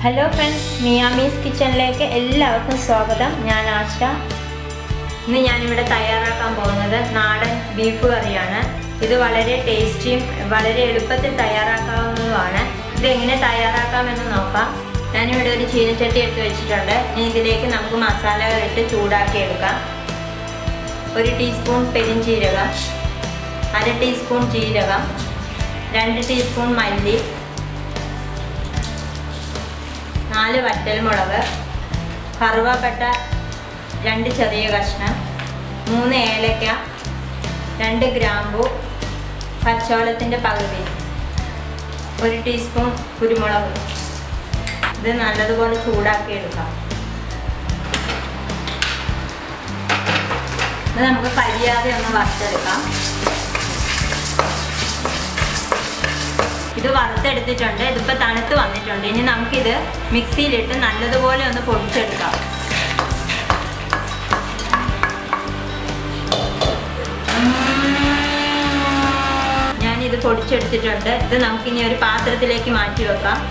hello friends മിയാമീസ് കിച്ചണിലേക്ക് എല്ലാവർക്കും സ്വാഗതം ഞാൻ ആശ ഇന്ന് ഞാനിവിടെ തയ്യാറാക്കാൻ പോകുന്നത് നാടൻ ബീഫ് കറിയാണ് ഇത് വളരെ ടേസ്റ്റിയും വളരെ എളുപ്പത്തിൽ തയ്യാറാക്കാവുന്നതുമാണ് ഇത് എങ്ങനെ തയ്യാറാക്കാമെന്ന് നോക്കാം ഞാനിവിടെ ഒരു ചീനച്ചട്ടി എടുത്ത് വെച്ചിട്ടുണ്ട് ഇനി ഇതിലേക്ക് നമുക്ക് മസാലകൾ ഇട്ട് ചൂടാക്കി എടുക്കാം ഒരു ടീസ്പൂൺ പെരിഞ്ചീരകം അര ടീസ്പൂൺ ജീരകം രണ്ട് ടീസ്പൂൺ മല്ലി നാല് വറ്റൽമുളക് കറുവാപ്പട്ട രണ്ട് ചെറിയ കഷ്ണം മൂന്ന് ഏലക്ക രണ്ട് ഗ്രാമ്പു പച്ചവെള്ളത്തിൻ്റെ പകുതി ഒരു ടീസ്പൂൺ കുരുമുളക് ഇത് നല്ലതുപോലെ ചൂടാക്കി എടുക്കാം ഇത് നമുക്ക് കഴിയാതെ ഒന്ന് വറുത്തെടുക്കാം ഇത് വറുത്തെടുത്തിട്ടുണ്ട് ഇതിപ്പോൾ തണുത്ത് വന്നിട്ടുണ്ട് ഇനി നമുക്കിത് മിക്സിയിലിട്ട് നല്ലതുപോലെ ഒന്ന് പൊടിച്ചെടുക്കാം ഞാനിത് പൊടിച്ചെടുത്തിട്ടുണ്ട് ഇത് നമുക്കിനി ഒരു പാത്രത്തിലേക്ക് മാറ്റി വെക്കാം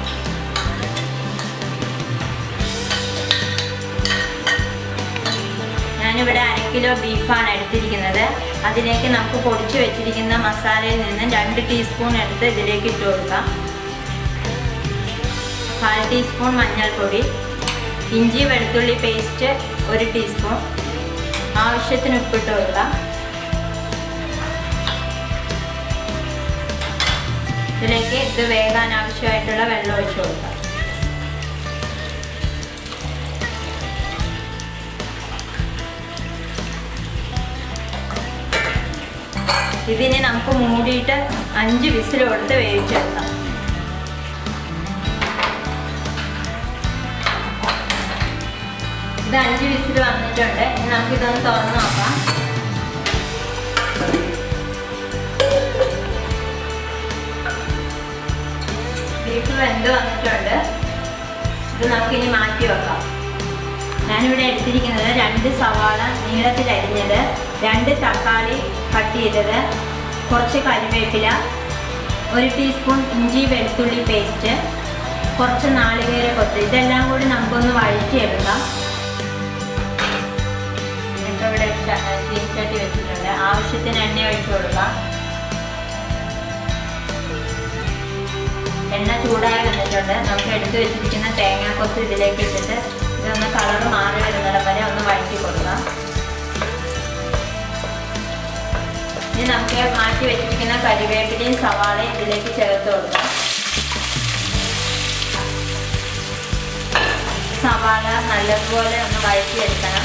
ഞാനിവിടെ അര കിലോ ബീഫാണ് എടുത്തിരിക്കുന്നത് അതിലേക്ക് നമുക്ക് പൊടിച്ചു വെച്ചിരിക്കുന്ന മസാലയിൽ നിന്ന് രണ്ട് ടീസ്പൂൺ എടുത്ത് ഇതിലേക്ക് ഇട്ട് കൊടുക്കാം കാൽ ടീസ്പൂൺ മഞ്ഞൾപ്പൊടി ഇഞ്ചി വെളുത്തുള്ളി പേസ്റ്റ് ഒരു ടീസ്പൂൺ ആവശ്യത്തിന് ഉപ്പിട്ട് കൊടുക്കാം ഇതിലേക്ക് ഇത് വേകാൻ ആവശ്യമായിട്ടുള്ള വെള്ളം ഒഴിച്ചു കൊടുക്കാം ഇതിനെ നമുക്ക് മൂടിയിട്ട് അഞ്ച് വിസിൽ കൊടുത്ത് വേവിച്ചെടുക്കാം ഇത് അഞ്ച് വിസിൽ വന്നിട്ടുണ്ട് ഇനി നമുക്ക് ഇതൊന്ന് തുറന്ന് നോക്കാം ബീഫ് വെന്ത് വന്നിട്ടുണ്ട് ഇത് നമുക്കിനി മാറ്റി വെക്കാം ഞാനിവിടെ എടുത്തിരിക്കുന്നത് രണ്ട് സവാള നീളത്തിൽ അരിഞ്ഞത് രണ്ട് തക്കാളി കട്ട് ചെയ്തത് കുറച്ച് കരിവേപ്പില ഒരു ടീസ്പൂൺ ഇഞ്ചി വെളുത്തുള്ളി പേസ്റ്റ് കുറച്ച് നാളികേര കൊത്ത് ഇതെല്ലാം കൂടി നമുക്കൊന്ന് വഴറ്റിയെടുക്കാം ഇപ്പോൾ ഇവിടെ ചീനിച്ചട്ടി വെച്ചിട്ടുണ്ട് ആവശ്യത്തിന് എണ്ണ ഒഴിച്ചു കൊടുക്കാം എണ്ണ ചൂടായി വന്നിട്ടുണ്ട് നമുക്ക് എടുത്തു വെച്ചിരിക്കുന്ന തേങ്ങാക്കൊത്ത് ഇതിലേക്ക് ഇട്ടിട്ട് ഇതൊന്ന് കളർ മാറി വരുന്നിടം വരെ ഒന്ന് വഴറ്റി കൊടുക്കാം ഇനി നമുക്ക് മാറ്റി വെച്ചിരിക്കുന്ന കരിവേപ്പിലയും സവാളയും ഇതിലേക്ക് ചേർത്ത് കൊടുക്കാം സവാള നല്ലതുപോലെ ഒന്ന് വഴറ്റിയെടുക്കണം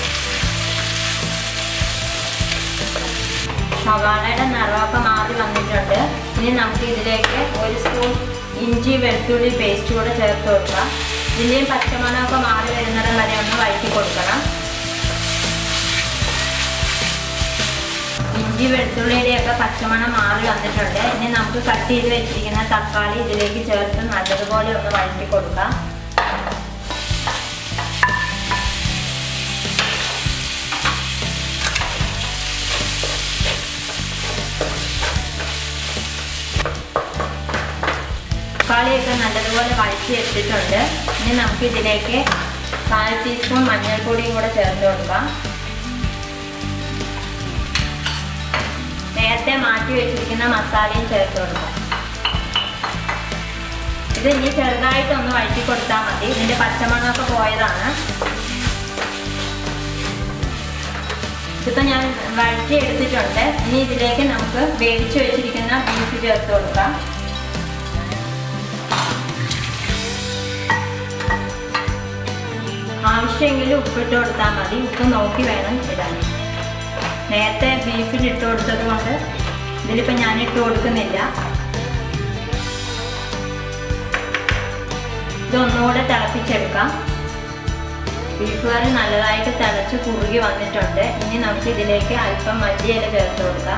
സവാളയുടെ നിറമൊക്കെ മാറി വന്നിട്ടുണ്ട് ഇനി നമുക്ക് ഇതിലേക്ക് ഒരു സ്പൂൺ ഇഞ്ചി വെളുത്തുള്ളി പേസ്റ്റ് കൂടെ ചേർത്ത് കൊടുക്കാം ഇതിൻ്റെയും പച്ചമണമൊക്കെ മാറി വരുന്നിടം വരെ ഒന്ന് വഴറ്റി കൊടുക്കണം ഇഞ്ചി വെളുത്തുള്ളിയുടെയൊക്കെ പച്ചമണം മാറി വന്നിട്ടുണ്ട് ഇനി നമുക്ക് കട്ട് ചെയ്ത് വെച്ചിരിക്കുന്ന തക്കാളി ഇതിലേക്ക് ചേർത്ത് നല്ലതുപോലെ ഒന്ന് വഴറ്റി കൊടുക്കാം തക്കാളിയൊക്കെ നല്ലതുപോലെ വഴറ്റി എടുത്തിട്ടുണ്ട് ഇനി നമുക്ക് ഇതിലേക്ക് കാൽ ടീസ്പൂൺ മഞ്ഞൾപ്പൊടിയും കൂടെ ചേർത്ത് കൊടുക്കാം നേരത്തെ മാറ്റി വെച്ചിരിക്കുന്ന മസാലയും ചേർത്ത് കൊടുക്കാം ഇത് ഇനി ചെറുതായിട്ടൊന്ന് വഴറ്റി കൊടുത്താൽ മതി ഇതിൻ്റെ പച്ചമണമൊക്കെ പോയതാണ് ഇതിപ്പോൾ ഞാൻ വഴറ്റി എടുത്തിട്ടുണ്ട് ഇനി ഇതിലേക്ക് നമുക്ക് വേവിച്ച് വെച്ചിരിക്കുന്ന ബീഫ് ചേർത്ത് കൊടുക്കാം ആവശ്യമെങ്കിൽ ഉപ്പിട്ട് കൊടുത്താൽ മതി ഉപ്പ് നോക്കി വേണം ഇടാൻ നേരത്തെ ബീഫിൽ ഇട്ട് കൊടുത്തത് കൊണ്ട് ഇതിലിപ്പോൾ ഞാൻ ഇട്ട് കൊടുക്കുന്നില്ല ഇതൊന്നുകൂടെ തിളപ്പിച്ചെടുക്കാം ബീഫ് കറി നല്ലതായിട്ട് തിളച്ച് കുറുകി വന്നിട്ടുണ്ട് ഇനി നമുക്ക് ഇതിലേക്ക് അല്പം മല്ലിയില ചേർത്ത് കൊടുക്കാം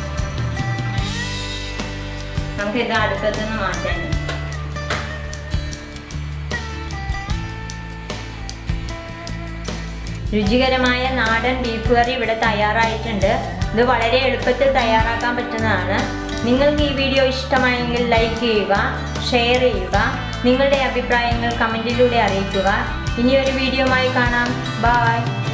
നമുക്ക് ഇത് അടുപ്പത്തു നിന്ന് മാറ്റാൻ രുചികരമായ നാടൻ ബീഫ് കറി ഇവിടെ തയ്യാറായിട്ടുണ്ട് ഇത് വളരെ എളുപ്പത്തിൽ തയ്യാറാക്കാൻ പറ്റുന്നതാണ് നിങ്ങൾക്ക് ഈ വീഡിയോ ഇഷ്ടമായെങ്കിൽ ലൈക്ക് ചെയ്യുക ഷെയർ ചെയ്യുക നിങ്ങളുടെ അഭിപ്രായങ്ങൾ കമൻറ്റിലൂടെ അറിയിക്കുക ഇനിയൊരു വീഡിയോയുമായി കാണാം ബായ്